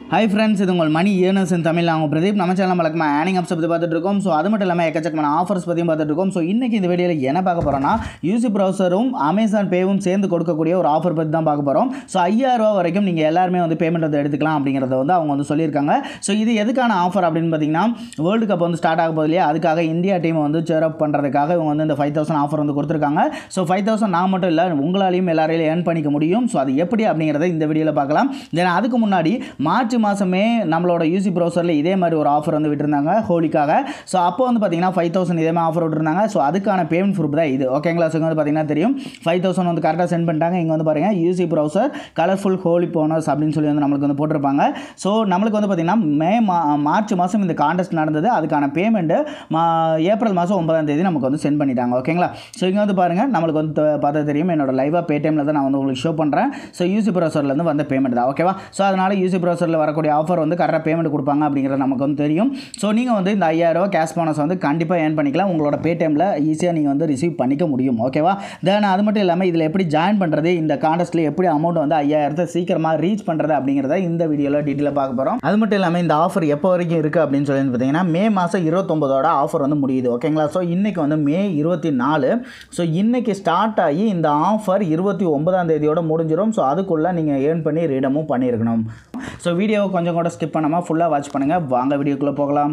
hi friends இது உங்கள் மணி earners இன் தமிழ் அவங்க பிரதீப் நம்ம சேனல் வழக்கமாக ஏர்னிங் அப்ஸ் பற்றி பார்த்துட்டு இருக்கோம் ஸோ அது மட்டும் இல்லாமல் எக்கச்சக்கமான ஆஃபர்ஸ் பற்றியும் பார்த்துட்டு இருக்கோம் ஸோ இன்றைக்கி இந்த வீடியோவில் என்ன பார்க்க போகிறோம்னா யூசி ப்ரௌசரும் அமேசான் பேவும் சேர்ந்து கொடுக்கக்கூடிய ஒரு ஆஃபர் பற்றி தான் பார்க்க போகிறோம் ஸோ ஐயாயிரரூவா வரைக்கும் நீங்கள் எல்லாருமே வந்து பேமெண்ட் வந்து எடுத்துக்கலாம் அப்படிங்கிறத வந்து அவங்க வந்து சொல்லியிருக்காங்க ஸோ இது எதுக்கான ஆஃபர் அப்படின்னு பார்த்தீங்கன்னா வேர்ல்டு கப் வந்து ஸ்டார்ட் ஆக போகுது இல்லையா அதுக்காக இந்தியா டீமை வந்து சேர் அப் பண்ணுறதுக்காக இவங்க வந்து இந்த ஃபைவ் தௌசண்ட் ஆஃபர் வந்து கொடுத்துருக்காங்க ஸோ ஃபைவ் தௌசண்ட் நான் மட்டும் இல்லை உங்களாலையும் எல்லாரையும் ஏர்ன் பண்ணிக்க முடியும் ஸோ அது எப்படி அப்படிங்கிறத இந்த வீடியோவில் பார்க்கலாம் தென் அதுக்கு முன்னாடி மார்ச் மாதமே நம்மளோட யூசி ப்ரௌசரில் இதே மாதிரி ஒரு ஆஃபர் வந்து விட்டுருந்தாங்க ஹோலிக்காக ஸோ அப்போ வந்து பார்த்தீங்கன்னா ஃபைவ் தௌசண்ட் இதே மாதிரி ஆஃபர் விட்டுருந்தாங்க ஸோ அதுக்கான பேமெண்ட் ப்ரூஃப் தான் இது ஓகேங்களா ஸோ இங்க வந்து பார்த்தீங்கன்னா தெரியும் ஃபைவ் தௌசண்ட் வந்து கரெக்டாக சென்ட் பண்ணிட்டாங்க இங்கே வந்து பாருங்கள் UC browser colourful Holi bonus அப்படின்னு சொல்லி வந்து நம்மளுக்கு வந்து போட்டிருப்பாங்க ஸோ நம்மளுக்கு வந்து பார்த்தீங்கன்னா மே மா மார்ச் மாதம் இந்த காண்டெஸ்ட் நடந்தது அதுக்கான பேமெண்ட்டு மா ஏப்ரல் மாதம் ஒன்பதாம் தேதி நமக்கு வந்து சென்ட் பண்ணிட்டாங்க ஓகேங்களா ஸோ இங்கே வந்து பாருங்கள் நம்மளுக்கு வந்து த- பார்த்தா தெரியும் என்னோட லைவாக பேடிஎம்மில் தான் நான் வந்து உங்களுக்கு ஷோ பண்ணுறேன் ஸோ யூசி ப்ரௌசர்லேருந்து வந்த பேமெண்ட் தான் ஓகேவா ஸோ அதனால் யூசி ப்ரௌசரில் வரக்கூடிய ஆஃபர் வந்து கரெக்டாக பேமெண்ட் கொடுப்பாங்க அப்படிங்கிறது நமக்கு வந்து தெரியும் ஸோ நீங்கள் வந்து இந்த ஐயாயிரரூவா கேஷ் போனஸ் வந்து கண்டிப்பாக ஏர்ன் பண்ணிக்கலாம் உங்களோட பேடிஎம்மில் ஈஸியாக நீங்கள் வந்து ரிசீவ் பண்ணிக்க முடியும் ஓகேவா தென் அது மட்டும் இல்லாமல் இதில் எப்படி ஜாயின் பண்ணுறது இந்த காண்டஸ்ட்டில் எப்படி அமௌண்ட் வந்து ஐயாயிரத்தை சீக்கிரமாக ரீச் பண்ணுறது அப்படிங்கிறத இந்த வீடியோவில் டீட்டெயிலாக பார்க்க போகிறோம் அது மட்டும் இல்லாமல் இந்த ஆஃபர் எப்போ வரைக்கும் இருக்குது அப்படின்னு சொல்லி வந்து பார்த்தீங்கன்னா மே மாதம் இருபத்தொம்போதோட ஆஃபர் வந்து முடியுது ஓகேங்களா ஸோ இன்றைக்கி வந்து மே இருபத்தி நாலு ஸோ இன்றைக்கி ஸ்டார்ட் ஆகி இந்த ஆஃபர் இருபத்தி ஒன்பதாம் தேதியோட முடிஞ்சிடும் ஸோ அதுக்குள்ளே நீங்கள் ஏர்ன் பண்ணி ரீடமும் பண்ணியிருக்கணும் ஸோ வீடியோவை கொஞ்சம் கூட ஸ்கிப் பண்ணாமல் ஃபுல்லாக வாட்ச் பண்ணுங்கள் வாங்க வீடியோக்குள்ளே போகலாம்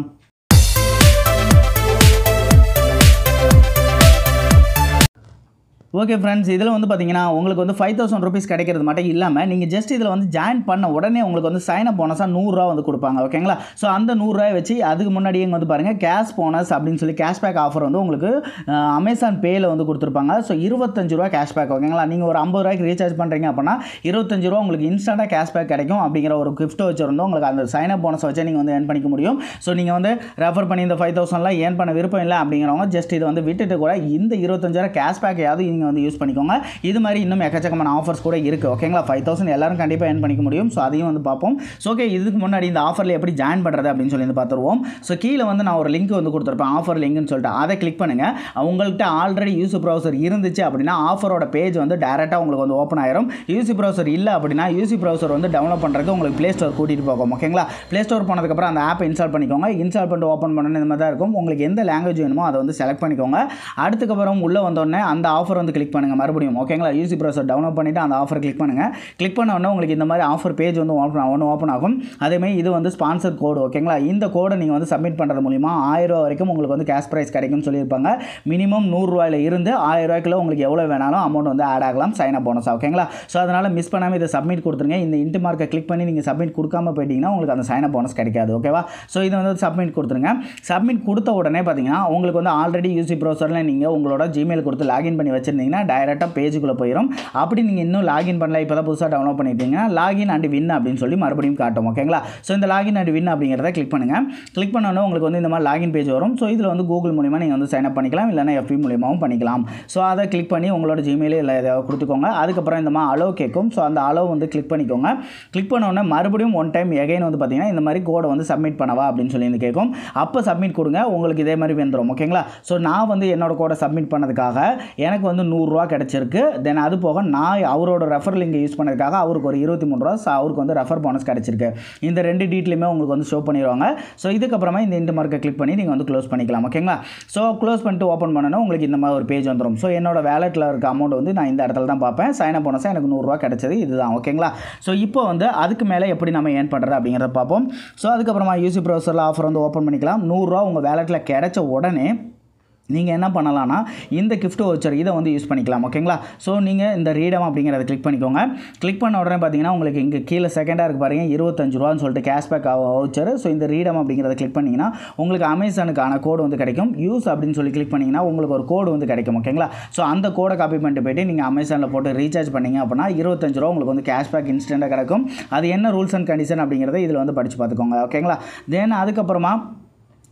ஓகே ஃப்ரெண்ட்ஸ் இதில் வந்து பார்த்தீங்கன்னா உங்களுக்கு வந்து ஃபைவ் தௌசண்ட் ருபீஸ் கிடைக்கிறது மட்டும் இல்லாமல் நீங்கள் ஜஸ்ட் இதில் வந்து ஜாயின் பண்ண உடனே உங்களுக்கு வந்து சைன் அப் போனஸாக நூறுரூவா வந்து கொடுப்பாங்க ஓகேங்களா ஸோ அந்த நூறுரூவா வச்சு அதுக்கு முன்னாடியே இங்கே வந்து பாருங்கள் கேஷ் போனஸ் அப்படின்னு சொல்லி கேஷ்பேக் ஆஃபர் வந்து உங்களுக்கு அஹ், அமேசான் பேயில் வந்து கொடுத்துருப்பாங்க ஸோ இருபத்தஞ்சு ரூபா கேஷ்பேக் ஓகேங்களா நீங்கள் ஒரு ஐம்பது ரூபாய்க்கு ரீசார்ஜ் பண்ணுறீங்க அப்படின்னா இருபத்தஞ்சு ரூபா உங்களுக்கு இன்ஸ்டண்ட்டாக கேஷ்பேக் கிடைக்கும் அப்படிங்கிற ஒரு கிஃப்ட் வச்சிருந்தோம் உங்களுக்கு அந்த சைன் அப் போனஸ் வச்சு நீங்கள் வந்து ஏர்ன் பண்ணிக்க முடியும் ஸோ நீங்கள் வந்து ரெஃபர் பண்ணி இந்த ஃபைவ் தௌசண்ட்லாம் ஏர்ன் பண்ண விருப்பம் இல்லை அப்படிங்கிறவங்க ஜஸ்ட் இதை வந்து விட்டுட்டு கூட இந்த இருபத்தஞ்சாயிரம் கேஷ்பேக்கையாவது நீங்கள் வந்து யூஸ் பண்ணிக்கோங்க இது மாதிரி இன்னும் எக்கச்சக்கமான ஆஃபர்ஸ் கூட இருக்குது ஓகேங்களா ஃபைவ் தௌசண்ட் எல்லாரும் கண்டிப்பாக ஏர்ன் பண்ணிக்க முடியும் ஸோ அதையும் வந்து பார்ப்போம் ஸோ ஓகே இதுக்கு முன்னாடி இந்த ஆஃபரில் எப்படி ஜாயின் பண்ணுறது அப்படின்னு சொல்லி வந்து பார்த்துருவோம் ஸோ கீழே வந்து நான் ஒரு லிங்க் வந்து கொடுத்துருப்பேன் ஆஃபர் லிங்க்னு சொல்லிட்டு அதை கிளிக் பண்ணுங்கள் உங்கள்கிட்ட ஆல்ரெடி யூசி ப்ரௌசர் இருந்துச்சு அப்படின்னா ஆஃபரோட பேஜ் வந்து டேரெக்டாக உங்களுக்கு வந்து ஓப்பன் ஆயிரும் யூசி ப்ரௌசர் இல்லை அப்படின்னா யூசி ப்ரௌசர் வந்து டவுன்லோட் பண்ணுறதுக்கு உங்களுக்கு ப்ளே ஸ்டோர் கூட்டிகிட்டு போகும் ஓகேங்களா ப்ளே ஸ்டோர் போனதுக்கப்புறம் அந்த ஆப்பை இன்ஸ்டால் பண்ணிக்கோங்க இன்ஸ்டால் பண்ணிட்டு ஓப்பன் பண்ணணும் இந்த மாதிரி தான் இருக்கும் உங்களுக்கு எந்த லாங்குவேஜ் வேணுமோ அதை வந்து செலக்ட் பண்ணிக்கோங்க அதுக்கப்புறம் உள்ளே வந்தோடனே அந்த ஆஃபர் வந்து கிளிக் பண்ணுங்கள் மறுபடியும் ஓகேங்களா யூசி ப்ரௌசர் டவுன்லோட் பண்ணிவிட்டு அந்த ஆஃபர் கிளிக் பண்ணுங்கள் கிளிக் பண்ண உடனே உங்களுக்கு இந்த மாதிரி ஆஃபர் பேஜ் வந்து ஓப்பன் ஒன்று ஓப்பன் ஆகும் அதேமாதிரி இது வந்து ஸ்பான்சர் கோடு ஓகேங்களா இந்த கோடை நீங்கள் வந்து சப்மிட் பண்ணுறது மூலிமா ஆயிரம் ரூபா வரைக்கும் உங்களுக்கு வந்து கேஷ் ப்ரைஸ் கிடைக்கும்னு சொல்லியிருப்பாங்க மினிமம் நூறுரூவாயில் இருந்து ஆயிரம் ரூபாய்க்குள்ள உங்களுக்கு எவ்வளோ வேணாலும் அமௌண்ட் வந்து ஆட் ஆகலாம் சைன் அப் போனஸ் ஓகேங்களா ஸோ அதனால் மிஸ் பண்ணாமல் இதை சப்மிட் கொடுத்துருங்க இந்த இன்ட்டு மார்க்கை கிளிக் பண்ணி நீங்கள் சப்மிட் கொடுக்காம போயிட்டீங்கன்னா உங்களுக்கு அந்த சைன் அப் போனஸ் கிடைக்காது ஓகேவா ஸோ இதை வந்து சப்மிட் கொடுத்துருங்க சப்மிட் கொடுத்த உடனே பார்த்தீங்கன்னா உங்களுக்கு வந்து ஆல்ரெடி யூசி ப்ரௌசரில் நீங்கள் உங்களோட ஜிமெயில் கொடுத்து லாகின் பண்ணி வச்சிருந்தீங்கன்னா டைரெக்டாக பேஜுக்குள்ளே போயிடும் அப்படி நீங்கள் இன்னும் லாகின் பண்ணல இப்போ தான் புதுசாக டவுன்லோட் பண்ணிட்டீங்கன்னா லாகின் அண்ட் வின் அப்படின்னு சொல்லி மறுபடியும் காட்டும் ஓகேங்களா ஸோ இந்த லாகின் அண்ட் வின் அப்படிங்கிறத கிளிக் பண்ணுங்கள் கிளிக் பண்ணோன்னே உங்களுக்கு வந்து இந்த மாதிரி லாகின் பேஜ் வரும் ஸோ இதில் வந்து கூகுள் மூலிமா நீங்கள் வந்து சைன் அப் பண்ணிக்கலாம் இல்லைனா எஃபி மூலியமாகவும் பண்ணிக்கலாம் ஸோ அதை கிளிக் பண்ணி உங்களோட ஜிமெயில் இல்லை ஏதாவது கொடுத்துக்கோங்க அதுக்கப்புறம் இந்த மாதிரி அலோ கேட்கும் ஸோ அந்த அலோ வந்து கிளிக் பண்ணிக்கோங்க கிளிக் பண்ண உடனே மறுபடியும் ஒன் டைம் எகைன் வந்து பார்த்தீங்கன்னா இந்த மாதிரி கோடை வந்து சப்மிட் பண்ணவா அப்படின்னு சொல்லி வந்து கேட்கும் அப்போ சப்மிட் கொடுங்க உங்களுக்கு இதே மாதிரி வந்துடும் ஓகேங்களா ஸோ நான் வந்து என்னோட கோடை சப்மிட் பண்ணதுக்காக எனக்கு வந்து நூறுரூவா கிடச்சிருக்கு தென் அது போக நான் அவரோட ரெஃபர் லிங்கை யூஸ் பண்ணதுக்காக அவருக்கு ஒரு இருபத்தி மூணு ரூபா so அவருக்கு வந்து ரெஃபர் போனஸ் கிடச்சிருக்கு இந்த ரெண்டு டீட்டெயிலுமே உங்களுக்கு வந்து ஷோ பண்ணிடுவாங்க ஸோ இதுக்கப்புறமா இந்த இன்ட் மார்க்கை கிளிக் பண்ணி நீங்கள் வந்து க்ளோஸ் பண்ணிக்கலாம் ஓகேங்களா ஸோ க்ளோஸ் பண்ணிட்டு ஓப்பன் பண்ணணும் உங்களுக்கு இந்த மாதிரி ஒரு பேஜ் வந்துடும் ஸோ என்னோட வேலெட்டில் இருக்க அமௌண்ட் வந்து நான் இந்த இடத்துல தான் பார்ப்பேன் சைன் அப் போனஸாக எனக்கு நூறுரூவா கிடச்சது இதுதான் ஓகேங்களா ஸோ இப்போ வந்து அதுக்கு மேலே எப்படி நம்ம ஏர்ன் பண்ணுறது அப்படிங்கிறத பார்ப்போம் ஸோ அதுக்கப்புறமா யூசி ப்ரௌசரில் ஆஃபர் வந்து ஓப்பன் பண்ணிக்கலாம் நூறுரூவா உங்கள் வேலெட்டில் கிடைச்ச உடனே நீங்கள் என்ன பண்ணலாம்னா இந்த கிஃப்ட் வவுச்சர் இதை வந்து யூஸ் பண்ணிக்கலாம் ஓகேங்களா ஸோ நீங்கள் இந்த ரீடம் அப்படிங்கிறத கிளிக் பண்ணிக்கோங்க கிளிக் பண்ண உடனே பார்த்தீங்கன்னா உங்களுக்கு இங்கே கீழே செகண்டாக இருக்கு பாருங்க இருபத்தஞ்சு ரூபான்னு சொல்லிட்டு கேஷ்பேக் வவுச்சர் ஸோ இந்த ரீடம் அப்படிங்கிறத கிளிக் பண்ணிங்கன்னா உங்களுக்கு அமேசானுக்கான கோடு வந்து கிடைக்கும் யூஸ் அப்படின்னு சொல்லி கிளிக் பண்ணிங்கன்னா உங்களுக்கு ஒரு கோடு வந்து கிடைக்கும் ஓகேங்களா ஸோ அந்த கோடை காப்பி பண்ணிட்டு போயிட்டு நீங்கள் அமேசானில் போட்டு ரீசார்ஜ் பண்ணீங்க அப்படின்னா இருபத்தஞ்சு ரூபா உங்களுக்கு வந்து கேஷ்பேக் இன்ஸ்டண்ட்டாக கிடைக்கும் அது என்ன ரூல்ஸ் அண்ட் கண்டிஷன் அப்படிங்கிறத இதில் வந்து படித்து பார்த்துக்கோங்க ஓகேங்களா தென் அதுக்கப்புறமா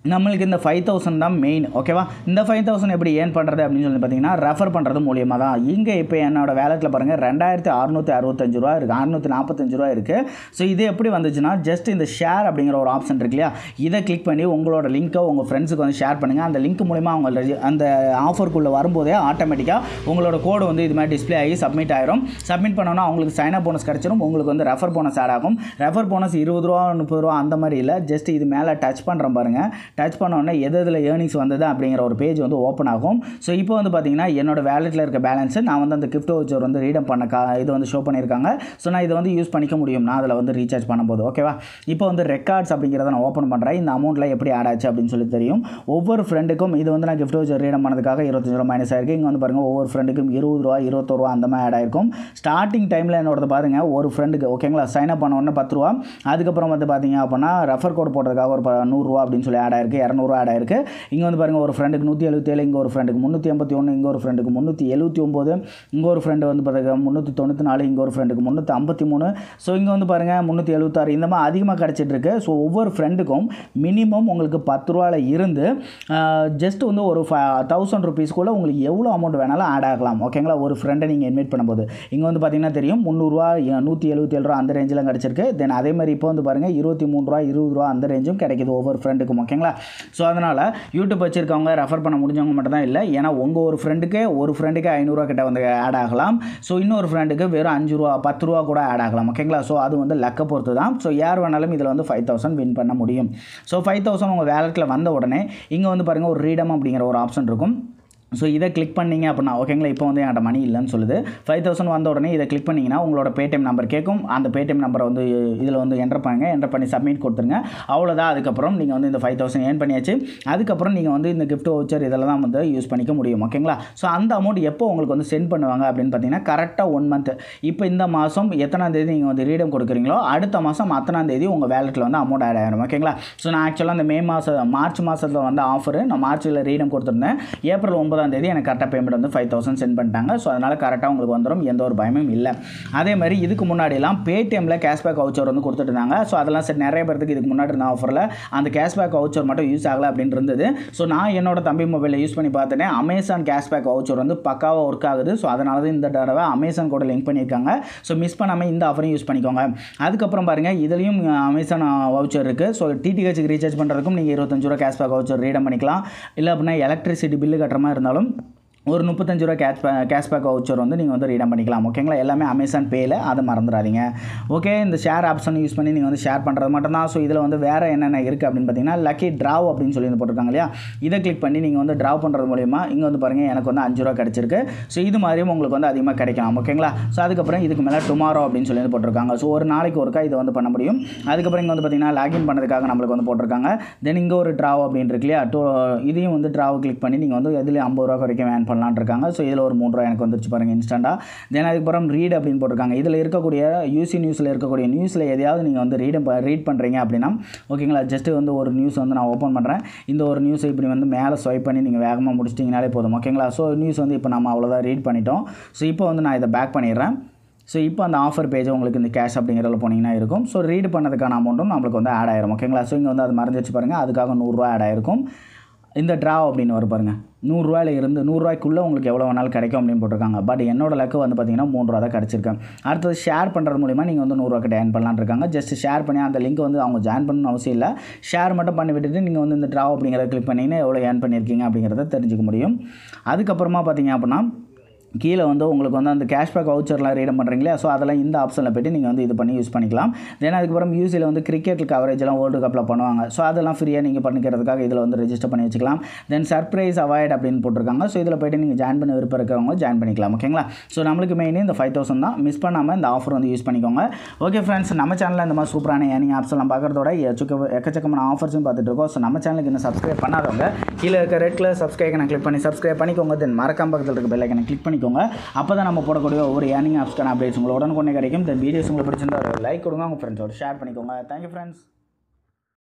நம்மளுக்கு இந்த ஃபைவ் தௌசண்ட் தான் மெயின் ஓகேவா இந்த ஃபைவ் தௌசண்ட் எப்படி ஏர்ன் பண்ணுறது அப்படின்னு சொல்லி பார்த்தீங்கன்னா ரெஃபர் பண்ணுறது மூலியமாக தான் இங்கே இப்போ என்னோட வேலட்டில் பாருங்கள் ரெண்டாயிரத்தி அறுநூற்றி அறுபத்தஞ்சு ரூபா இருக்குது அறுநூற்றி நாற்பத்தஞ்சு ரூபா இருக்குது ஸோ இது எப்படி வந்துச்சுன்னா ஜஸ்ட் இந்த ஷேர் அப்படிங்கிற ஒரு ஆப்ஷன் இருக்கு இல்லையா இதை கிளிக் பண்ணி உங்களோட லிங்க்கை உங்கள் ஃப்ரெண்ட்ஸுக்கு வந்து ஷேர் பண்ணுங்கள் அந்த லிங்க் மூலிமா அவங்க ரெஜி- அந்த ஆஃபருக்குள்ளே வரும்போதே ஆட்டோமேட்டிக்காக உங்களோட கோடு வந்து இது மாதிரி டிஸ்ப்ளே ஆகி சப்மிட் ஆயிரும் சப்மிட் பண்ணோன்னா அவங்களுக்கு சைன் அப் போனஸ் கிடச்சிரும் உங்களுக்கு வந்து ரெஃபர் போனஸ் ஆட் ஆகும் ரெஃபர் போனஸ் இருபது ரூபா முப்பது ரூபா அந்த மாதிரி இல்லை ஜஸ்ட் இது மேலே டச் பண்ணுறோம் பாருங்கள் டச் பண்ண உடனே எது எதில் ஏர்னிங்ஸ் வந்தது அப்படிங்கிற ஒரு பேஜ் வந்து ஓப்பன் ஆகும் ஸோ இப்போ வந்து பார்த்தீங்கன்னா என்னோட வேலெட்டில் இருக்க பேலன்ஸு நான் வந்து அந்த கிஃப்ட் வச்சர் வந்து ரீடம் பண்ண கா இது வந்து ஷோ பண்ணியிருக்காங்க ஸோ நான் இதை வந்து யூஸ் பண்ணிக்க முடியும் நான் அதில் வந்து ரீசார்ஜ் பண்ணும்போது ஓகேவா இப்போ வந்து ரெக்கார்ட்ஸ் அப்படிங்கிறத நான் ஓப்பன் பண்ணுறேன் இந்த அமௌண்ட்டில் எப்படி ஆட் ஆச்சு அப்படின்னு சொல்லி தெரியும் ஒவ்வொரு ஃப்ரெண்டுக்கும் இது வந்து நான் கிஃப்ட் வச்சர் ரீடம் பண்ணதுக்காக இருபத்தஞ்சு ரூபா மைனஸ் ஆயிருக்கு இங்கே வந்து பாருங்கள் ஒவ்வொரு ஃப்ரெண்டுக்கும் இருபது ரூபா இருபத்தோரு ரூபா அந்த மாதிரி ஆட் ஆயிருக்கும் ஸ்டார்டிங் டைமில் என்னோடது பாருங்கள் ஒரு ஃப்ரெண்டுக்கு ஓகேங்களா சைன் அப் பண்ண உடனே பத்து ரூபா அதுக்கப்புறம் வந்து பார்த்தீங்க அப்படின்னா ரெஃபர் கோட் போடுறதுக்காக ஒரு ப- நூறுரூவா அப்படின்னு சொல்லி ஆட் ஆயிருக்கு இரநூறுவா ஆட் ஆயிருக்கு இங்கே வந்து பாருங்கள் ஒரு ஃப்ரெண்டுக்கு நூற்றி எழுபத்தேழு இங்கே ஒரு ஃப்ரெண்டுக்கு முந்நூற்றி எண்பத்தி ஒன்று இங்கே ஒரு ஃப்ரெண்டுக்கு முந்நூற்றி எழுபத்தி ஒம்பது இங்கே ஒரு ஃப்ரெண்டு வந்து பார்த்தீங்கன்னா முந்நூற்றி தொண்ணூற்றி நாலு இங்கே ஒரு ஃப்ரெண்டுக்கு முந்நூற்றி ஐம்பத்தி மூணு ஸோ இங்கே வந்து பாருங்கள் முந்நூற்றி எழுபத்தாறு இந்த மாதிரி அதிகமாக கிடச்சிட்டு இருக்கு ஸோ ஒவ்வொரு ஃப்ரெண்டுக்கும் மினிமம் உங்களுக்கு பத்து ரூபாயில் இருந்து ஜஸ்ட் வந்து ஒரு தௌசண்ட் ருபீஸ்க்குள்ளே உங்களுக்கு எவ்வளோ அமௌண்ட் வேணாலும் ஆட் ஆகலாம் ஓகேங்களா ஒரு ஃப்ரெண்டை நீங்கள் இன்வைட் பண்ணும்போது இங்கே வந்து பார்த்தீங்கன்னா தெரியும் முந்நூறுரூவா நூற்றி எழுபத்தி ரூபா அந்த ரேஞ்சில் கிடச்சிருக்கு தென் அதே மாதிரி இப்போ வந்து பாருங்கள் இருபத்தி மூணு ரூபா இருபது ரூபா அந்த ரேஞ்சும் கிடைக்குது ஒவ்வொரு ஃப்ரெண்டுக்கும் ஓகேங்களா ஸோ அதனால் யூடியூப் வச்சிருக்கவங்க ரெஃபர் பண்ண முடிஞ்சவங்க மட்டும் தான் இல்லை ஏன்னா உங்கள் ஒரு ஃப்ரெண்டுக்கு ஒரு ஃப்ரெண்டுக்கு ஐநூறுரூவா கிட்ட வந்து ஆட் ஆகலாம் ஸோ இன்னொரு ஃப்ரெண்டுக்கு வெறும் அஞ்சு ரூபா பத்து ரூபா கூட ஆட் ஆகலாம் ஓகேங்களா ஸோ அது வந்து லக்கை பொறுத்து தான் ஸோ யார் வேணாலும் இதில் வந்து ஃபைவ் தௌசண்ட் வின் பண்ண முடியும் ஸோ ஃபைவ் தௌசண்ட் உங்கள் வேலெட்டில் வந்த உடனே இங்கே வந்து பாருங்கள் ஒரு ரீடம் அப்படிங்கிற ஒரு ஆப்ஷன் இருக்கும் ஸோ இதை கிளிக் பண்ணீங்க அப்படின்னா ஓகேங்களா இப்போ வந்து என்கிட்ட மணி இல்லைன்னு சொல்லுது ஃபைவ் தௌசண்ட் வந்த உடனே இதை கிளிக் பண்ணிங்கன்னா உங்களோட பேடிஎம் நம்பர் கேட்கும் அந்த பேடிஎம் நம்பரை வந்து இதில் வந்து என்டர் பண்ணுங்க என்டர் பண்ணி சப்மிட் கொடுத்துருங்க அவ்வளோதான் அதுக்கப்புறம் நீங்கள் வந்து இந்த ஃபைவ் தௌசண்ட் ஏர்ன் பண்ணியாச்சு அதுக்கப்புறம் நீங்கள் வந்து இந்த gift voucher இதெல்லாம் தான் வந்து யூஸ் பண்ணிக்க முடியும் ஓகேங்களா ஸோ அந்த அமௌண்ட் எப்போ உங்களுக்கு வந்து சென்ட் பண்ணுவாங்க அப்படின்னு பார்த்தீங்கன்னா கரெக்டாக ஒன் மந்த் இப்போ இந்த மாதம் எத்தனாம் தேதி நீங்கள் வந்து ரீடம் கொடுக்குறீங்களோ அடுத்த மாதம் அத்தனாம் தேதி உங்கள் வேலெட்டில் வந்து அமௌண்ட் ஆட் ஆகிடும் ஓகேங்களா ஸோ நான் ஆக்சுவலாக அந்த மே மாதம் மார்ச் மாதத்தில் வந்து ஆஃபர் நான் மார்ச்சில் ரீடம் கொடுத்துருந்தேன் ஏப்ரல் ஒன்பதாம் தேதி எனக்கு கரெக்டாக பேமெண்ட் வந்து ஃபைவ் தௌசண்ட் சென்ட் பண்ணிட்டாங்க ஸோ அதனால் கரெக்டாக உங்களுக்கு வந்துடும் எந்த ஒரு பயமும் இல்லை அதே மாதிரி இதுக்கு முன்னாடிலாம் பேடிஎம்மில் கேஷ்பேக் வவுச்சர் வந்து கொடுத்துட்டு இருந்தாங்க ஸோ அதெல்லாம் சரி நிறைய பேருக்கு இதுக்கு முன்னாடி இருந்த ஆஃபரில் அந்த கேஷ்பேக் வவுச்சர் மட்டும் யூஸ் ஆகலை அப்படின்னு இருந்தது ஸோ நான் என்னோட தம்பி மொபைலில் யூஸ் பண்ணி பார்த்தேனே அமேசான் கேஷ்பேக் வவுச்சர் வந்து பக்காவாக ஒர்க் ஆகுது ஸோ அதனால தான் இந்த தடவை அமேசான் கூட லிங்க் பண்ணியிருக்காங்க ஸோ மிஸ் பண்ணாமல் இந்த ஆஃபரையும் யூஸ் பண்ணிக்கோங்க அதுக்கப்புறம் பாருங்கள் இதுலேயும் அமேசான் வவுச்சர் இருக்குது ஸோ டிடிஹெச்சுக்கு ரீசார்ஜ் பண்ணுறதுக்கும் நீங்கள் இருபத்தஞ்சு ரூபா கேஷ்பேக் வவுச்சர் ரீடம் பண்ணிக்கலாம் இல்லை அப்படின்னா எலக்ட்ரிசிட்டி பில்லு கட்டுற மாதிரி இருந்தாலும் ஒரு முப்பத்தஞ்சு ரூபா கேஷ் கேஷ்பேக் வவுச்சர் வந்து நீங்கள் வந்து ரீடம் பண்ணிக்கலாம் ஓகேங்களா எல்லாமே அமேசான் பேயில் அதை மறந்துடாதீங்க ஓகே இந்த ஷேர் ஆப்ஷன் யூஸ் பண்ணி நீங்கள் வந்து ஷேர் பண்ணுறது மட்டும்தான் ஸோ இதில் வந்து வேறு என்னென்ன இருக்குது அப்படின்னு பார்த்தீங்கன்னா லக்கி ட்ராவ் அப்படின்னு சொல்லி வந்து போட்டிருக்காங்க இல்லையா இதை கிளிக் பண்ணி நீங்கள் வந்து ட்ராவ் பண்ணுறது மூலிமா இங்கே வந்து பாருங்கள் எனக்கு வந்து அஞ்சு ரூபா கிடச்சிருக்கு ஸோ இது மாதிரியும் உங்களுக்கு வந்து அதிகமாக கிடைக்கலாம் ஓகேங்களா ஸோ அதுக்கப்புறம் இதுக்கு மேலே டுமாரோ அப்படின்னு சொல்லி வந்து போட்டிருக்காங்க ஸோ ஒரு நாளைக்கு ஒருக்கா இதை வந்து பண்ண முடியும் அதுக்கப்புறம் இங்கே வந்து பார்த்தீங்கன்னா லாகின் பண்ணதுக்காக நம்மளுக்கு வந்து போட்டிருக்காங்க தென் இங்கே ஒரு ட்ராவ் அப்படின்னு இருக்கு இல்லையா டூ இதையும் வந்து ட்ராவ் கிளிக் பண்ணி நீங்கள் வந்து எதுலேயும் ஐம்பது ரூபா வரைக்கும் ஏர்ன் பண்ணலான்னு இருக்காங்க ஸோ இதில் ஒரு மூணு ரூபா எனக்கு வந்துருச்சு பாருங்கள் இன்ஸ்டண்ட்டாக தென் அதுக்கப்புறம் ரீட் அப்படின்னு போட்டிருக்காங்க இதில் இருக்கக்கூடிய யூசி நியூஸில் இருக்கக்கூடிய நியூஸில் எதையாவது நீங்கள் வந்து ரீட் ரீட் பண்ணுறீங்க அப்படின்னா ஓகேங்களா ஜஸ்ட் வந்து ஒரு நியூஸ் வந்து நான் ஓப்பன் பண்ணுறேன் இந்த ஒரு நியூஸை இப்படி வந்து மேலே ஸ்வைப் பண்ணி நீங்கள் வேகமாக முடிச்சிட்டிங்கனாலே போதும் ஓகேங்களா ஸோ நியூஸ் வந்து இப்போ நம்ம அவ்வளோதான் ரீட் பண்ணிட்டோம் ஸோ இப்போ வந்து நான் இதை பேக் பண்ணிடுறேன் ஸோ இப்போ அந்த ஆஃபர் பேஜ் உங்களுக்கு இந்த கேஷ் அப்படிங்கிறதுல போனீங்கன்னா இருக்கும் ஸோ ரீட் பண்ணதுக்கான அமௌண்ட்டும் நம்மளுக்கு வந்து ஆட் ஆயிரும் ஓகேங்களா ஸோ இங்கே வந்து அது மறந்து வச்சு பாருங்கள் அதுக்காக நூறுரூவா ஆட் ஆயிருக்கும் இந்த ட்ரா அப்படின்னு வரும் பாருங்க நூறுரூவாயில் இருந்து நூறுரூவாய்க்குள்ளே உங்களுக்கு எவ்வளோ வேணாலும் கிடைக்கும் அப்படின்னு போட்டிருக்காங்க பட் என்னோட லக்கு வந்து பார்த்தீங்கன்னா மூணு ரூபா தான் கிடச்சிருக்கேன் அடுத்தது ஷேர் பண்ணுறது மூலிமா நீங்கள் வந்து நூறுரூவா கிட்ட ஏர்ன் பண்ணலான்னு இருக்காங்க ஜஸ்ட் ஷேர் பண்ணி அந்த லிங்க் வந்து அவங்க ஜாயின் பண்ணணும்னு அவசியம் இல்லை ஷேர் மட்டும் பண்ணி விட்டுட்டு நீங்கள் வந்து இந்த ட்ரா அப்படிங்கிறத கிளிக் பண்ணிங்கன்னா எவ்வளோ ஏர்ன் பண்ணியிருக்கீங்க அப்படிங்கிறத தெரிஞ்சுக்க முடியும் அதுக்கப்புறமா பார்த்தீங்க அப்படின்னா கீழே வந்து உங்களுக்கு வந்து அந்த கேஷ்பேக் வவுச்சர்லாம் ரீடம் பண்ணுறீங்களா ஸோ அதெல்லாம் இந்த ஆப்ஷனில் போய்ட்டு நீங்கள் வந்து இது பண்ணி யூஸ் பண்ணிக்கலாம் தென் அதுக்கப்புறம் யூசியில் வந்து கிரிக்கெட் கவரேஜ்லாம் வேர்ல்டு கப்பில் பண்ணுவாங்க ஸோ அதெல்லாம் ஃப்ரீயாக நீங்கள் பண்ணிக்கிறதுக்காக இதில் வந்து ரெஜிஸ்டர் பண்ணி வச்சுக்கலாம் தென் சர்ப்ரைஸ் அவாய்ட் அப்படின்னு போட்டிருக்காங்க ஸோ இதில் போய்ட்டு நீங்கள் ஜாயின் பண்ண விருப்பம் இருக்கிறவங்க ஜாயின் பண்ணிக்கலாம் ஓகேங்களா ஸோ நம்மளுக்கு மெயின் இந்த ஃபைவ் தௌசண்ட் தான் மிஸ் பண்ணாமல் இந்த ஆஃபர் வந்து யூஸ் பண்ணிக்கோங்க ஓகே ஃப்ரெண்ட்ஸ் நம்ம சேனலில் இந்த மாதிரி சூப்பரான ஏர்னிங் ஆப்ஸ் எல்லாம் பார்க்குறதோட எச்சுக்க எக்கச்சக்கமான ஆஃபர்ஸும் பார்த்துட்டு இருக்கோம் ஸோ நம்ம சேனலுக்கு இன்னும் சப்ஸ்கிரைப் பண்ணாதவங்க கீழே இருக்க ரெட் கலர் சப்ஸ்கிரைப் கிளிக் பண்ணி சப்ஸ்கிரைப் பண்ணிக்கோங்க தென் மறக்காம பக்கத்தில் இருக்க பெல் ஐக்கனை கிளிக் பண்ணிக்கோங்க அப்போ தான் நம்ம போடக்கூடிய ஒவ்வொரு ஏர்னிங் ஆப்ஸ்க்கான அப்டேட்ஸ் உங்களுக்கு உடனுக்குடனே கிடைக்கும் இந்த வீடியோஸ் உங்களுக்கு பிடிச்சிருந்தா ஒரு லைக் கொடுங்க உங்கள் ஃப்ரெண்ட்ஸோட ஷேர் பண்ணிக்கோங்க தேங்க்யூ ஃப்ரெண்ட்ஸ்